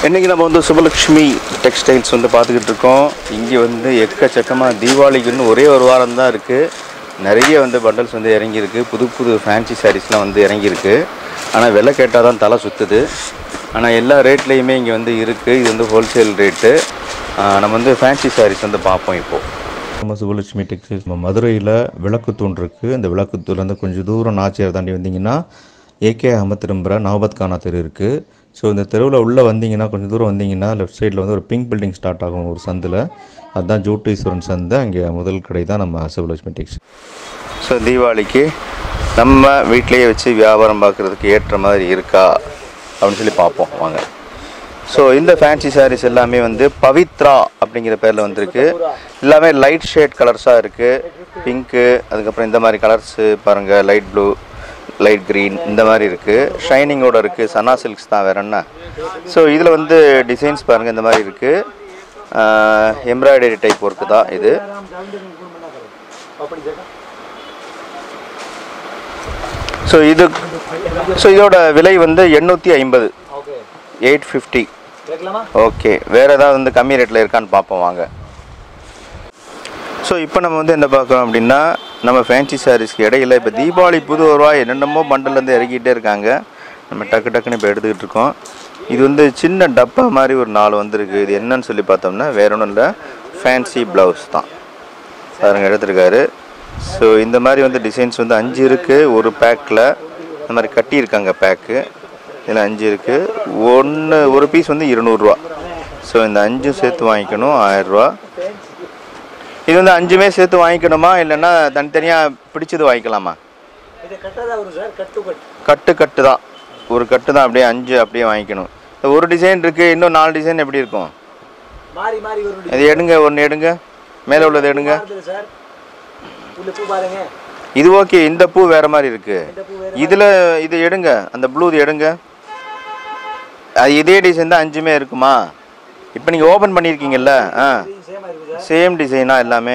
இன்றைக்கி நம்ம வந்து சுபலக்ஷ்மி டெக்ஸ்டைல்ஸ் வந்து பார்த்துக்கிட்டு இருக்கோம் இங்கே வந்து எக்கச்சக்கமாக தீபாவளிக்குன்னு ஒரே ஒரு வாரம் தான் இருக்குது நிறைய வந்து பண்டல்ஸ் வந்து இறங்கியிருக்கு புது புது ஃபேன்சி சாரீஸ்லாம் வந்து இறங்கியிருக்கு ஆனால் விலை கேட்டால் தான் தலை சுற்றுது ஆனால் எல்லா ரேட்லேயுமே இங்கே வந்து இருக்குது இது வந்து ஹோல்சேல் ரேட்டு நம்ம வந்து ஃபேன்சி சாரீஸ் வந்து பார்ப்போம் இப்போது நம்ம சுபலட்சுமி டெக்ஸ்டைல்ஸ் நம்ம மதுரையில் விளக்குத்தூண் இருக்குது இந்த விளக்குத்தூர்லேருந்து கொஞ்சம் தூரம் நாச்சியார் தாண்டி வந்தீங்கன்னா ஏகே அகமத் திரும்புகிற நவபத் கானா தெரு இருக்குது ஸோ இந்த தெருவில் உள்ளே வந்தீங்கன்னா கொஞ்சம் தூரம் வந்தீங்கன்னா லெஃப்ட் சைடில் வந்து ஒரு பிங்க் பில்டிங் ஸ்டார்ட் ஆகும் ஒரு சந்தில் அதுதான் ஜோட்டீஸ்வரன் சந்தை அங்கே முதல் கடை தான் நம்ம சுபலட்சுமி டெக்ஸ்டைல் ஸோ தீபாவளிக்கு நம்ம வீட்டிலேயே வச்சு வியாபாரம் பார்க்குறதுக்கு ஏற்ற மாதிரி இருக்கா அப்படின்னு சொல்லி பார்ப்போம் வாங்க ஸோ இந்த ஃபேன்சி சாரீஸ் எல்லாமே வந்து பவித்ரா அப்படிங்கிற பேரில் வந்திருக்கு எல்லாமே லைட் ஷேட் கலர்ஸாக இருக்குது பிங்க்கு அதுக்கப்புறம் இந்த மாதிரி கலர்ஸு பாருங்கள் லைட் ப்ளூ லைட் க்ரீன் இந்த மாதிரி இருக்குது ஷைனிங்கோட இருக்குது சனா சில்க்ஸ் தான் வேற என்ன ஸோ இதில் வந்து டிசைன்ஸ் பாருங்கள் இந்த மாதிரி இருக்குது எம்ப்ராய்டரி டைப் ஒர்க்கு தான் இது ஸோ இது ஸோ இதோட விலை வந்து எண்ணூற்றி ஐம்பது எயிட் ஃபிஃப்டி ஓகே வேறு ஏதாவது வந்து கம்மி ரேட்டில் இருக்கான்னு பார்ப்போம் வாங்க ஸோ இப்போ நம்ம வந்து என்ன பார்க்குறோம் அப்படின்னா நம்ம ஃபேன்சி சாரீஸ்க்கு இடையில இப்போ தீபாவளி புது ரூபாய் என்னென்னமோ bundle வந்து இறக்கிட்டே இருக்காங்க நம்ம டக்கு டக்குன்னு இப்போ எடுத்துக்கிட்டு இருக்கோம் இது வந்து சின்ன டப்பா மாதிரி ஒரு நாலு வந்திருக்கு இது என்னன்னு சொல்லி பார்த்தோம்னா வேற ஒன்றும் இல்லை ஃபேன்சி ப்ளவுஸ் தான் பாருங்க எடுத்திருக்காரு ஸோ இந்த மாதிரி வந்து டிசைன்ஸ் வந்து அஞ்சு இருக்குது ஒரு பேக்கில் இந்த மாதிரி கட்டியிருக்காங்க பேக்கு இதில் அஞ்சு இருக்குது ஒன்று ஒரு பீஸ் வந்து இருநூறுவா ஸோ இந்த அஞ்சும் சேர்த்து வாங்கிக்கணும் ஆயிரரூவா இது வந்து அஞ்சுமே சேர்த்து வாங்கிக்கணுமா இல்லைன்னா தனித்தனியாக பிடிச்சது வாங்கிக்கலாமா இது கட்டதா வரும் சார் கட்டு கட்டு கட்டு கட்டு தான் ஒரு கட்டு தான் அப்படியே அஞ்சு அப்படியே வாங்கிக்கணும் இந்த ஒரு டிசைன் இருக்குது இன்னும் நாலு டிசைன் எப்படி இருக்கும் மாறி மாறி வரும் இது எடுங்க ஒன்று எடுங்க மேலே உள்ளது எடுங்க மாறுது சார் உள்ள பூ பாருங்க இது ஓகே இந்த பூ வேற மாதிரி இருக்கு இந்த பூ வேற இதுல இது எடுங்க அந்த ப்ளூ இது எடுங்க அது இதே டிசைன் தான் அஞ்சுமே இருக்குமா இப்போ நீங்க ஓபன் பண்ணியிருக்கீங்கல்ல ஆ சேமா இருக்கு சார் சேம் டிசைனா எல்லாமே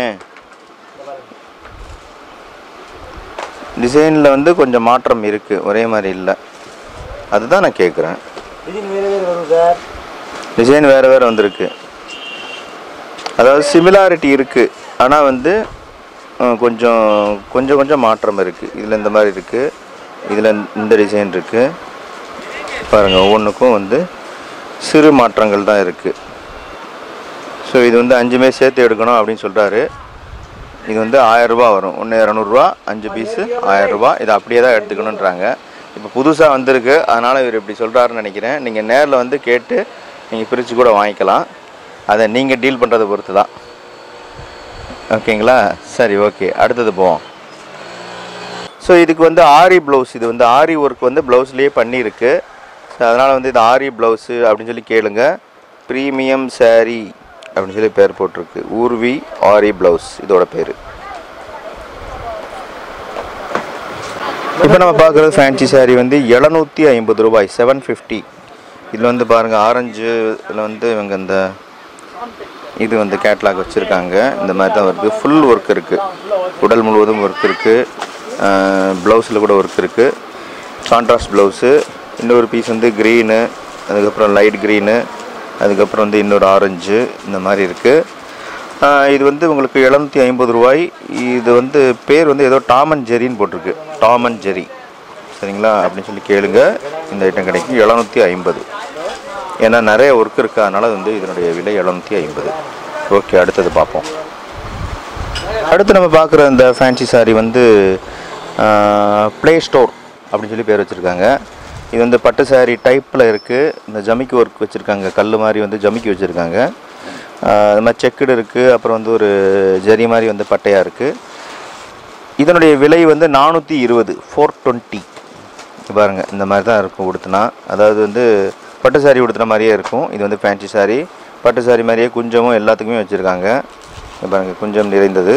டிசைனில் வந்து கொஞ்சம் மாற்றம் இருக்கு ஒரே மாதிரி இல்லை அதுதான் நான் கேட்குறேன் டிசைன் வேற வேற வரும் சார் டிசைன் வேறு வேறு வந்திருக்கு அதாவது சிமிலாரிட்டி இருக்குது ஆனால் வந்து அஹ், கொஞ்சம் கொஞ்சம் கொஞ்சம் மாற்றம் இருக்குது இதில் இந்த மாதிரி இருக்குது இதில் இந்த டிசைன் இருக்குது பாருங்கள் ஒவ்வொன்றுக்கும் வந்து சிறு மாற்றங்கள் தான் இருக்குது ஸோ இது வந்து அஞ்சுமே சேர்த்து எடுக்கணும் அப்படின்னு சொல்கிறாரு இது வந்து ஆயரூபா வரும் ஒன்று இரநூறுவா அஞ்சு பீஸு ஆயரூபா இதை அப்படியே தான் எடுத்துக்கணுன்றாங்க இப்போ புதுசாக வந்திருக்கு அதனால் இவர் இப்படி சொல்கிறாருன்னு நினைக்கிறேன் நீங்கள் நேரில் வந்து கேட்டு நீங்கள் பிரித்து கூட வாங்கிக்கலாம் அதை நீங்கள் டீல் பண்ணுறதை பொறுத்து தான் ஓகேங்களா சரி ஓகே அடுத்தது போவோம் ஸோ இதுக்கு வந்து ஆரி ப்ளவுஸ் இது வந்து ஆரி ஒர்க் வந்து ப்ளவுஸ்லேயே பண்ணியிருக்கு ஸோ அதனால் வந்து இது ஆரி ப்ளவுஸு அப்படின்னு சொல்லி கேளுங்க ப்ரீமியம் saree அப்படின்னு சொல்லி பேர் போட்டிருக்கு ஊர்வி ஆரி ப்ளவுஸ் இதோட பேர் இப்போ நம்ம பார்க்குறது ஃபேன்சி saree வந்து எழுநூற்றி ஐம்பது ரூபாய் செவன் ஃபிஃப்டி இதில் வந்து பாருங்கள் ஆரஞ்சு இதில் வந்து இவங்க இந்த இது வந்து கேட்லாக் வச்சுருக்காங்க இந்த மாதிரி தான் வருது ஃபுல் ஒர்க் இருக்குது உடல் முழுவதும் ஒர்க் இருக்குது ப்ளவுஸில் கூட ஒர்க் இருக்குது கான்ட்ராஸ்ட் ப்ளவுஸு இன்னொரு பீஸ் வந்து க்ரீனு அதுக்கப்புறம் லைட் க்ரீனு அதுக்கப்புறம் வந்து இன்னொரு ஆரஞ்சு இந்த மாதிரி இருக்குது இது வந்து உங்களுக்கு எழுநூற்றி ஐம்பது ரூபாய் இது வந்து பேர் வந்து ஏதோ டாம் அண்ட் ஜெரின்னு போட்டிருக்கு டாம் அண்ட் ஜெரி சரிங்களா அப்படின்னு சொல்லி கேளுங்க இந்த ஐட்டம் கிடைக்கும் எழுநூற்றி ஐம்பது ஏன்னா நிறைய ஒர்க் இருக்கு அதனால வந்து இதனுடைய விலை எழுநூற்றி ஐம்பது ஓகே அடுத்தது பார்ப்போம் அடுத்து நம்ம பார்க்குற இந்த ஃபேன்சி saree வந்து ப்ளே ஸ்டோர் அப்படின்னு சொல்லி பேர் வச்சுருக்காங்க இது வந்து பட்டு saree டைப்பில் இருக்குது இந்த ஜமிக்கி ஒர்க் வச்சுருக்காங்க கல் மாதிரி வந்து ஜமிக்கி வச்சுருக்காங்க அது மாதிரி செக்குடு இருக்குது அப்புறம் வந்து ஒரு ஜரி மாதிரி வந்து பட்டையாக இருக்குது இதனுடைய விலை வந்து நானூற்றி இருபது ஃபோர் டுவெண்ட்டி பாருங்க இந்த மாதிரி தான் இருக்கும் உடுத்தினா அதாவது வந்து பட்டு சாரி உடுத்துன மாதிரியே இருக்கும் இது வந்து ஃபேன்சி saree பட்டு saree மாதிரியே குஞ்சமும் எல்லாத்துக்குமே வச்சுருக்காங்க இங்க பாருங்க குஞ்சம் நிறைந்தது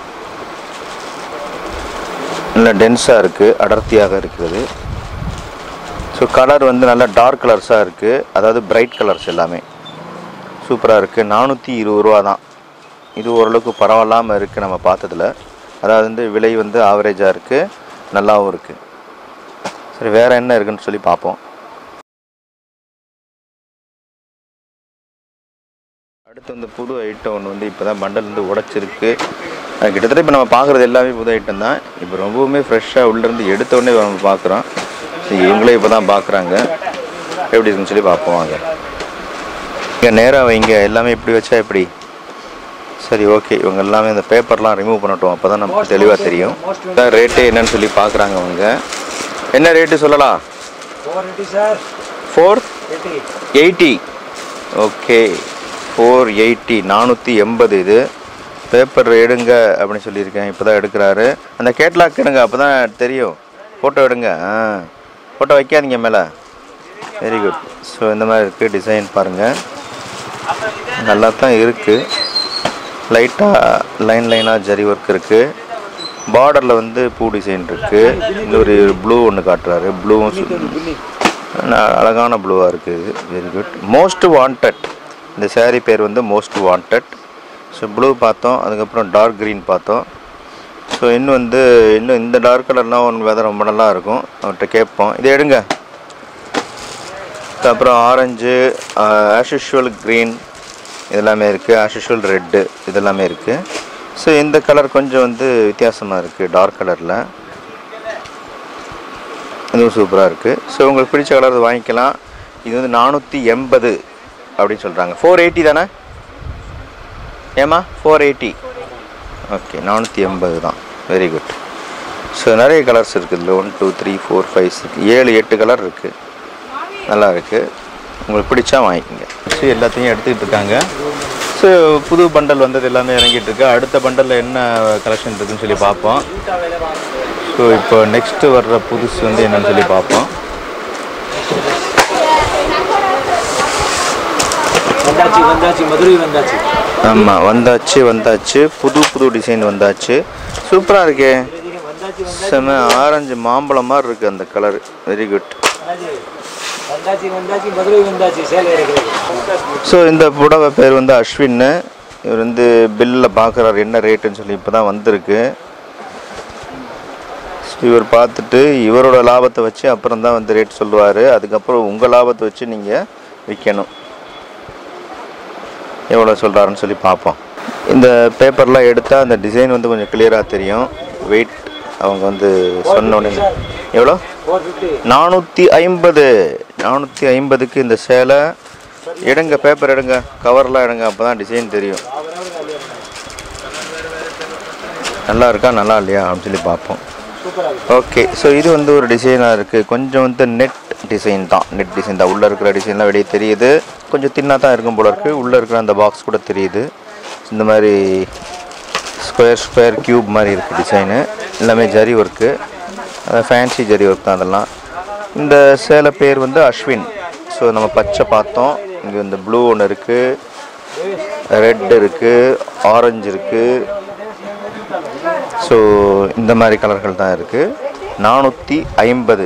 நல்ல டென்ஸாக இருக்குது அடர்த்தியாக இருக்கிறது ஸோ கலர் வந்து நல்ல டார்க் கலர்ஸாக இருக்குது அதாவது பிரைட் கலர்ஸ் எல்லாமே சூப்பராக இருக்குது நானூற்றி இருபது ரூபா தான் இது ஓரளவுக்கு பரவாயில்லாமல் இருக்குது நம்ம பார்த்ததுல அதாவது வந்து விலை வந்து ஆவரேஜாக இருக்குது நல்லாவும் இருக்குது சரி வேறு என்ன இருக்குன்னு சொல்லி பார்ப்போம் அடுத்து வந்து புது ஐட்டம் ஒன்று வந்து இப்போ தான் பண்டல் வந்து உடச்சிருக்கு அது கிட்டத்தட்ட இப்போ நம்ம பார்க்குறது எல்லாமே புது ஐட்டம் தான் இப்போ ரொம்பவுமே ஃப்ரெஷ்ஷாக உள்ளேருந்து எடுத்த உடனே நம்ம பார்க்குறோம் சரி, இவங்களே இப்போ தான் பார்க்குறாங்க எப்படி இருக்குன்னு சொல்லி பார்ப்போம் வாங்க இங்கே நேராக வைங்க எல்லாமே இப்படி வச்சா எப்படி சரி ஓகே இவங்க எல்லாமே இந்த பேப்பர்லாம் ரிமூவ் பண்ணட்டும் அப்போ தான் நமக்கு தெளிவாக தெரியும் ரேட்டு என்னன்னு சொல்லி பார்க்குறாங்க அவங்க என்ன ரேட்டு சொல்லலாம் four eighty sir four eighty eighty okay four eighty நானூற்றி எண்பது இது பேப்பர் எடுங்க அப்படின்னு சொல்லியிருக்கேன் இப்போ தான் எடுக்கிறாரு அந்த கேட்லாக் எடுங்க அப்போ தான் தெரியும் ஃபோட்டோ எடுங்க ஆ ஃபோட்டோ வைக்காதீங்க மேலே வெரி குட் ஸோ இந்த மாதிரி இருக்குது டிசைன் பாருங்கள் நல்லா தான் இருக்குது லைட்டாக லைன் லைனாக ஜரி ஒர்க் இருக்குது பார்டரில் வந்து பூ டிசைன் இருக்குது இந்த ஒரு ப்ளூ ஒன்று காட்டுறாரு ப்ளூவும் ந- அழகான ப்ளூவாக இருக்குது வெரி குட் மோஸ்ட் வாண்டட் இந்த saree பேர் வந்து மோஸ்ட் வாண்டட் ஸோ ப்ளூ பார்த்தோம் அதுக்கப்புறம் டார்க் க்ரீன் பார்த்தோம் ஸோ இன்னும் வந்து இன்னும் இந்த டார்க் கலர்லாம் ஒன்று வெதை ரொம்ப நல்லா இருக்கும் அவர்கிட்ட கேட்போம் இதை எடுங்க அப்புறம் ஆரஞ்சு ஆஸ் யூஷுவல் க்ரீன் இதெல்லாமே இருக்குது ஆஸ் யூஷுவல் ரெட்டு இதெல்லாமே இருக்குது ஸோ இந்த கலர் கொஞ்சம் வந்து வித்தியாசமாக இருக்குது டார்க் கலரில் இதுவும் சூப்பராக இருக்குது ஸோ உங்களுக்கு பிடிச்ச கலர் அது வாங்கிக்கலாம் இது வந்து நானூற்றி எண்பது அப்படின்னு சொல்கிறாங்க ஃபோர் எயிட்டி தானே ஏமா ஃபோர் எயிட்டி ஓகே நானூற்றி எண்பது தான் வெரி குட் ஸோ நிறைய கலர்ஸ் இருக்குது இதில் one two three four five six ஏழு எட்டு கலர் இருக்குது நல்லா இருக்குது உங்களுக்கு பிடிச்சா வாங்கிக்கோங்க ஸோ எல்லாத்தையும் எடுத்துக்கிட்டு இருக்காங்க ஸோ புது பண்டல் வந்தது எல்லாமே இறங்கிட்டு இருக்கு அடுத்த பண்டலில் என்ன கலெக்ஷன் இருக்குன்னு சொல்லி பார்ப்போம் ஸோ இப்போ நெக்ஸ்ட்டு வர்ற புதுசு வந்து என்னன்னு சொல்லி பார்ப்போம் வந்தாச்சு வந்தாச்சு மதுரை வந்தாச்சு ஆமாம் வந்தாச்சு வந்தாச்சு புது புது டிசைன் வந்தாச்சு சூப்பராக இருக்கே வந்தாச்சு செம ஆரஞ்சு மாம்பழம் மாதிரி இருக்குது அந்த கலர் வெரி குட் வந்தாச்சு வந்தாச்சு வந்தாச்சு மதுரை வந்தாச்சு சேலை இருக்கிறது ஸோ இந்த புடவை பேர் வந்து அஸ்வின் இவர் வந்து பில்லில் பார்க்குறாரு என்ன ரேட்டுன்னு சொல்லி இப்போ தான் வந்திருக்கு So, இவர் பார்த்துட்டு இவரோட லாபத்தை வச்சு அப்புறம் தான் வந்து ரேட் சொல்லுவார் அதுக்கப்புறம் உங்கள் லாபத்தை வச்சு நீங்கள் விற்கணும் எவ்வளோ சொல்கிறாருன்னு சொல்லி பார்ப்போம் இந்த பேப்பர்லாம் எடுத்தால் அந்த டிசைன் வந்து கொஞ்சம் கிளியராக தெரியும் வெயிட் அவங்க வந்து சொன்ன உடனே எவ்வளோ ஃபோர் ஃபிஃப்டி நானூற்றி ஐம்பது நானூற்றி ஐம்பதுக்கு இந்த சேலை எடுங்க பேப்பர் எடுங்க கவர்லாம் எடுங்க அப்போ தான் டிசைன் தெரியும் நல்லா இருக்கா நல்லா இல்லையா அப்படின்னு சொல்லி பார்ப்போம் சூப்பராக இருக்கு ஓகே ஸோ இது வந்து ஒரு டிசைனாக இருக்குது கொஞ்சம் வந்து நெட் டிசைன் தான் நெட் டிசைன் தான் உள்ளே இருக்கிற டிசைன்லாம் வெளியே தெரியுது கொஞ்சம் தின்னாக தான் இருக்கும் போல இருக்குது உள்ளே இருக்கிற அந்த பாக்ஸ் கூட தெரியுது இந்த மாதிரி ஸ்கொயர் ஸ்கொயர் கியூப் மாதிரி இருக்குது டிசைனு எல்லாமே ஜரி ஒர்க்கு அதான் ஃபேன்சி ஜரி ஒர்க் தான் அதெல்லாம் இந்த சேலை பேர் வந்து அஸ்வின் ஸோ நம்ம பச்சை பார்த்தோம் இங்கே இந்த ப்ளூ ஒன்று இருக்குது ரெட் இருக்குது ஆரஞ்சு இருக்குது ஸோ இந்த மாதிரி கலர்கள் தான் இருக்குது நானூற்றி ஐம்பது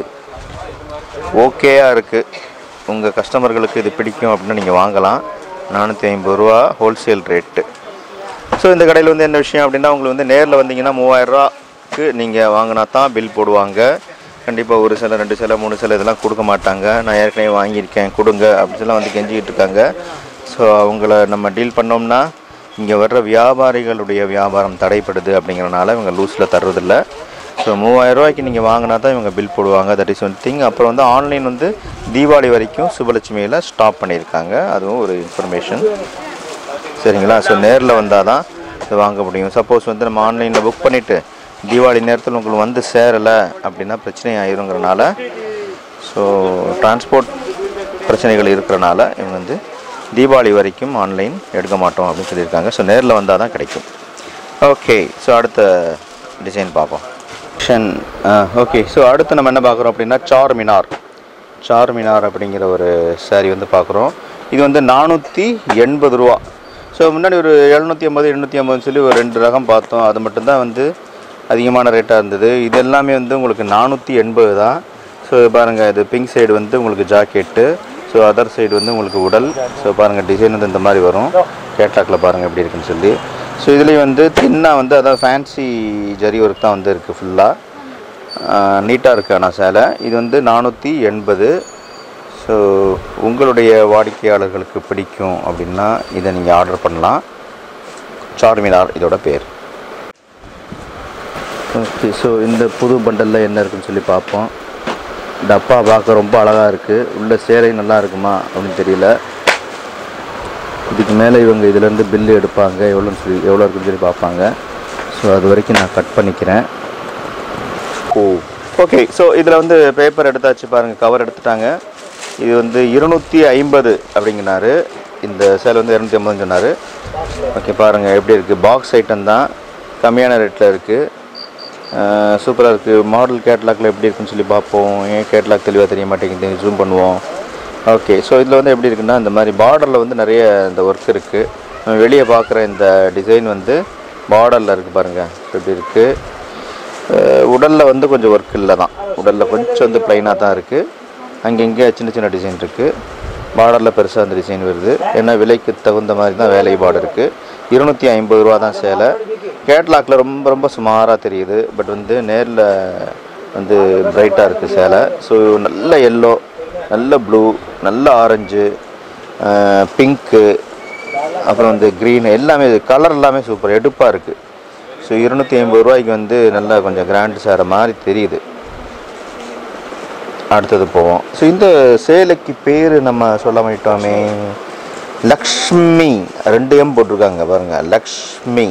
ஓகேயாக இருக்குது உங்கள் கஸ்டமர்களுக்கு இது பிடிக்கும் அப்படின்னு நீங்கள் வாங்கலாம் நானூற்றி ஐம்பது ரூபா ஹோல்சேல் ரேட்டு ஸோ இந்த கடையில் வந்து என்ன விஷயம் அப்படின்னா உங்களுக்கு வந்து நேரில் வந்தீங்கன்னா மூவாயிரரூவாக்கு நீங்கள் வாங்கினா தான் பில் போடுவாங்க கண்டிப்பாக ஒரு சில ரெண்டு சில மூணு சில இதெல்லாம் கொடுக்க மாட்டாங்க நான் ஏற்கனவே வாங்கியிருக்கேன் கொடுங்க அப்படின்னு சொல்லி வந்து கெஞ்சிக்கிட்டு இருக்காங்க ஸோ அவங்கள நம்ம டீல் பண்ணோம்னா இங்கே வர்ற வியாபாரிகளுடைய வியாபாரம் தடைப்படுது அப்படிங்கிறனால இவங்க லூஸில் தர்றதில்ல ஸோ மூவாயிரம் ரூபாய்க்கு நீங்கள் வாங்கினா தான் இவங்க பில் போடுவாங்க தட் இஸ் ஒன் திங் அப்புறம் வந்து ஆன்லைன் வந்து தீபாவளி வரைக்கும் சுபலட்சுமியில் ஸ்டாப் பண்ணியிருக்காங்க அதுவும் ஒரு இன்ஃபர்மேஷன் சரிங்களா ஸோ நேரில் வந்தால் தான் இது வாங்க முடியும் சப்போஸ் வந்து நம்ம ஆன்லைனில் புக் பண்ணிவிட்டு தீபாவளி நேரத்தில் உங்களுக்கு வந்து சேரலை அப்படின்னா பிரச்சனை ஆயிருங்கிறனால ஸோ டிரான்ஸ்போர்ட் பிரச்சனைகள் இருக்கிறனால இவங்க வந்து தீபாவளி வரைக்கும் ஆன்லைன் எடுக்க மாட்டோம் அப்படின்னு சொல்லியிருக்காங்க ஸோ நேரில் வந்தால் தான் கிடைக்கும் ஓகே ஸோ அடுத்த டிசைன் பார்ப்போம் ஷன் ஓகே ஸோ அடுத்து நம்ம என்ன பார்க்குறோம் அப்படின்னா சார் மினார் சார் மினார் அப்படிங்கிற ஒரு saree வந்து பார்க்குறோம் இது வந்து நானூற்றி எண்பது ரூபா ஸோ முன்னாடி ஒரு எழுநூற்றி ஐம்பது எண்ணூற்றி ஐம்பதுன்னு சொல்லி ஒரு ரெண்டு ரகம் பார்த்தோம் அது மட்டும்தான் வந்து அதிகமான ரேட்டாக இருந்தது இது எல்லாமே வந்து உங்களுக்கு நானூற்றி எண்பது தான் ஸோ பாருங்கள் இது பிங்க் சைடு வந்து உங்களுக்கு ஜாக்கெட்டு ஸோ அதர் சைடு வந்து உங்களுக்கு உடல் ஸோ பாருங்கள் டிசைன் வந்து இந்த மாதிரி வரும் கேட்லாக்ல பாருங்கள் எப்படி இருக்குன்னு சொல்லி ஸோ இதுலேயும் வந்து தின்னாக வந்து அதான் ஃபேன்சி ஜரி ஒர்க் தான் வந்து இருக்குது ஃபுல்லாக நீட்டாக இருக்குது ஆனால் சேலை இது வந்து நானூற்றி எண்பது ஸோ உங்களுடைய வாடிக்கையாளர்களுக்கு பிடிக்கும் அப்படின்னா இதை நீங்கள் ஆர்டர் பண்ணலாம் சார்மினார் இதோட பேர் ஓகே ஸோ இந்த புது பண்டலில் என்ன இருக்குன்னு சொல்லி பார்ப்போம் டப்பா பார்க்க ரொம்ப அழகாக இருக்குது உள்ள சேலை நல்லா இருக்குமா அப்படின்னு தெரியல இதுக்கு மேலே இவங்க இதுலேருந்து பில்லு எடுப்பாங்க எவ்வளோன்னு சொல்லி எவ்வளோ இருக்குன்னு சொல்லி பார்ப்பாங்க ஸோ அது வரைக்கும் நான் கட் பண்ணிக்கிறேன் ஓ ஓகே ஸோ இதில் வந்து பேப்பர் எடுத்தாச்சு பாருங்கள் கவர் எடுத்துட்டாங்க இது வந்து இருநூற்றி ஐம்பது அப்படிங்கினாரு இந்த சேலை வந்து இரநூத்தி ஐம்பதுன்னு சொன்னார் ஓகே பாருங்கள் எப்படி இருக்குது பாக்ஸ் ஐட்டம் தான் கம்மியான ரேட்டில் இருக்குது சூப்பராக இருக்குது மாடல் கேட்லாக்ல எப்படி இருக்குன்னு சொல்லி பார்ப்போம் ஏன் கேட்லாக் தெளிவாக தெரிய மாட்டேங்குது ஜூம் பண்ணுவோம் ஓகே ஸோ இதில் வந்து எப்படி இருக்குன்னா இந்த மாதிரி பார்டரில் வந்து நிறைய இந்த ஒர்க் இருக்குது நம்ம வெளியே பார்க்குற இந்த டிசைன் வந்து பார்டரில் இருக்குது பாருங்கள் எப்படி இருக்குது உடலில் வந்து கொஞ்சம் ஒர்க் இல்லை தான் உடலில் கொஞ்சம் வந்து ப்ளைனாக தான் இருக்குது அங்கங்கே சின்ன சின்ன டிசைன் இருக்குது பார்டரில் பெருசாக அந்த டிசைன் வருது ஏன்னா விலைக்கு தகுந்த மாதிரி தான் வேலைப்பாடு இருக்குது இருநூற்றி ஐம்பது ரூபா தான் சேலை கேட்லாக்ல ரொம்ப ரொம்ப சுமாராக தெரியுது பட் வந்து நேரில் வந்து பிரைட்டாக இருக்குது சேலை ஸோ நல்ல எல்லோ நல்ல ப்ளூ நல்ல ஆரஞ்சு பிங்க்கு அப்புறம் வந்து க்ரீன் எல்லாமே கலர் எல்லாமே சூப்பர் எடுப்பாக இருக்குது ஸோ இருநூற்றி ஐம்பது ரூபாய்க்கு வந்து நல்லா கொஞ்சம் கிராண்ட் சேர மாதிரி தெரியுது அடுத்தது போவோம் ஸோ இந்த சேலைக்கு பேர் நம்ம சொல்ல மாட்டோமே லக்ஷ்மி ரெண்டு எம் போட்டிருக்காங்க பாருங்கள் லக்ஷ்மி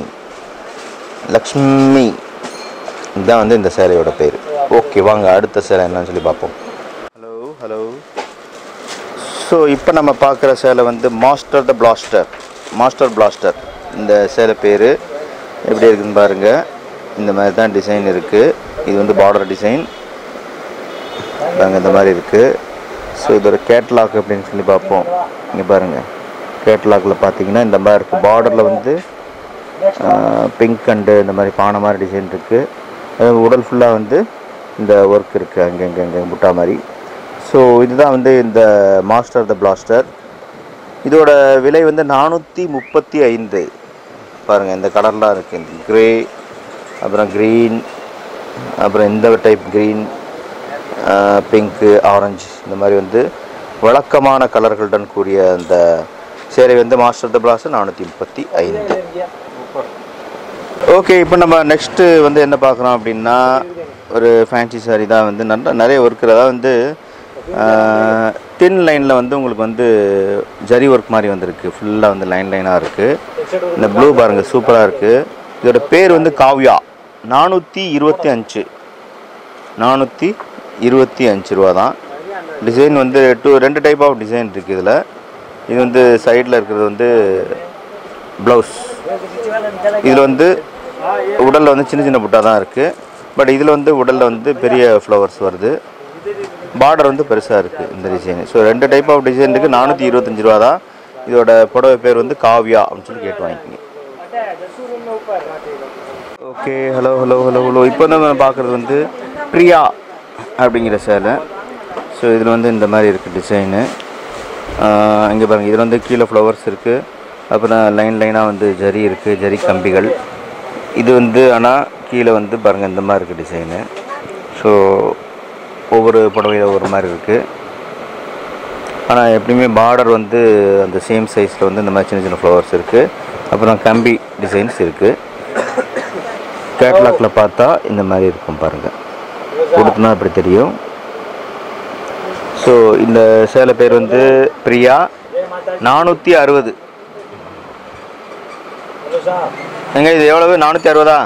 லக்ஷ்மி இதுதான் வந்து இந்த சேலையோட பேர் ஓகே வாங்க அடுத்த சேலை என்னன்னு சொல்லி பார்ப்போம் ஹலோ ஹலோ ஸோ இப்போ நம்ம பார்க்குற சேலை வந்து master the blaster master blaster இந்த சேலை பேர் எப்படி இருக்குன்னு பாருங்கள் இந்த மாதிரி தான் டிசைன் இருக்குது இது வந்து பார்டர் டிசைன் பாருங்க இந்த மாதிரி இருக்குது ஸோ இதோட கேட்லாக் அப்படின்னு சொல்லி பார்ப்போம் இங்கே பாருங்கள் கேட்லாகில் பார்த்தீங்கன்னா இந்த மாதிரி இருக்குது பார்டரில் வந்து பிங்க் அண்டு இந்த மாதிரி பானை மாதிரி டிசைன் இருக்குது உடல் ஃபுல்லாக வந்து இந்த ஒர்க் இருக்குது அங்கே இங்கே அங்கே முட்டா மாதிரி ஸோ இதுதான் வந்து இந்த மாஸ்டர் த பிளாஸ்டர் இதோட விலை வந்து நானூற்றி முப்பத்தி ஐந்து பாருங்கள் இந்த கலர்லாம் இருக்குது இந்த க்ரே அப்புறம் க்ரீன் அப்புறம் இந்த டைப் க்ரீன் பிங்க்கு ஆரஞ்சு இந்த மாதிரி வந்து வழக்கமான கலர்களுடன் கூடிய அந்த சேலை வந்து மாஸ்டர் த பிளாஸ்டர் நானூற்றி முப்பத்தி ஐந்து ஓகே இப்போ நம்ம நெக்ஸ்ட்டு வந்து என்ன பார்க்குறோம் அப்படின்னா ஒரு ஃபேன்சி சாரி தான் வந்து நல்ல நிறைய ஒர்க் அதாவது வந்து தின் லைனில் வந்து உங்களுக்கு வந்து ஜரி ஒர்க் மாதிரி வந்திருக்கு ஃபுல்லாக வந்து லைன் லைனாக இருக்குது இந்த ப்ளூ பாருங்கள் சூப்பராக இருக்குது இதோட பேர் வந்து காவ்யா நானூற்றி இருபத்தி அஞ்சு நானூற்றி இருபத்தி அஞ்சு ரூபா தான் டிசைன் வந்து டூ ரெண்டு டைப் ஆஃப் டிசைன் இருக்குது இதில் இது வந்து சைடில் இருக்கிறது வந்து ப்ளவுஸ் இதில் வந்து உடலில் வந்து சின்ன சின்ன புட்டா தான் இருக்குது பட் இதில் வந்து உடலில் வந்து பெரிய ஃப்ளவர்ஸ் வருது பார்டர் வந்து பெருசாக இருக்குது இந்த டிசைன் ஸோ ரெண்டு டைப் ஆஃப் டிசைன் இருக்குது நானூற்றி இருபத்தஞ்சி ரூபா தான் இதோட புடவை பேர் வந்து காவ்யா அப்படின்னு சொல்லி கேட்டு வாங்கிக்கிங்க okay hello hello hello hello இப்போ வந்து நம்ம பார்க்குறது வந்து பிரியா அப்படிங்கிற சேலை ஸோ இதில் வந்து இந்த மாதிரி இருக்குது டிசைனு இங்கே பாருங்கள் இதில் வந்து கீழே ஃப்ளவர்ஸ் இருக்குது அப்புறம் லைன் லைனாக வந்து ஜரி இருக்குது ஜரி கம்பிகள் இது வந்து ஆனால் கீழே வந்து பாருங்கள் இந்த மாதிரி இருக்குது டிசைனு ஸோ ஒவ்வொரு புடவையில் ஒவ்வொரு மாதிரி இருக்குது ஆனால் எப்படியுமே பார்டர் வந்து அந்த சேம் சைஸில் வந்து இந்த மாதிரி சின்ன சின்ன ஃப்ளவர்ஸ் இருக்குது அப்புறம் கம்பி டிசைன்ஸ் இருக்குது கேட்லாக்ல பார்த்தா இந்த மாதிரி இருக்கும் பாருங்கள் கொடுத்தனா அப்படி தெரியும் ஸோ இந்த சேலை பேர் வந்து பிரியா நானூற்றி அறுபது எங்க இது எவ்வளவு நானூற்றி அறுபதா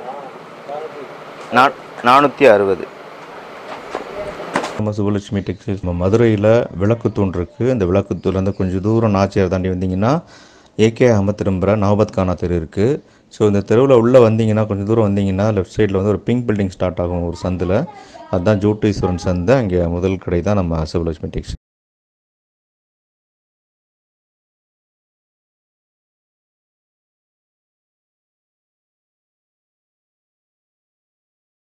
நா நானூற்றி அறுபது நம்ம சுபலட்சுமி டெக்ஸ்டைல்ஸ் நம்ம மதுரையில் விளக்குத்தூண் இருக்குது இந்த விளக்குத்தூர்லேருந்து கொஞ்சம் தூரம் நாச்சியார் தாண்டி வந்தீங்கன்னா ஏகே அகமத் திரும்புகிற நவபத் கானா தெரு இருக்குது ஸோ இந்த தெருவில் உள்ளே வந்தீங்கன்னா கொஞ்சம் தூரம் வந்தீங்கன்னா லெஃப்ட் சைடில் வந்து ஒரு பிங்க் பில்டிங் ஸ்டார்ட் ஆகும் ஒரு சந்தில் அதுதான் ஜோட்டீஸ்வரன் சந்தை அங்கே முதல் கடை தான் நம்ம சுபலட்சுமி டெக்ஸ்டைல்ஸ்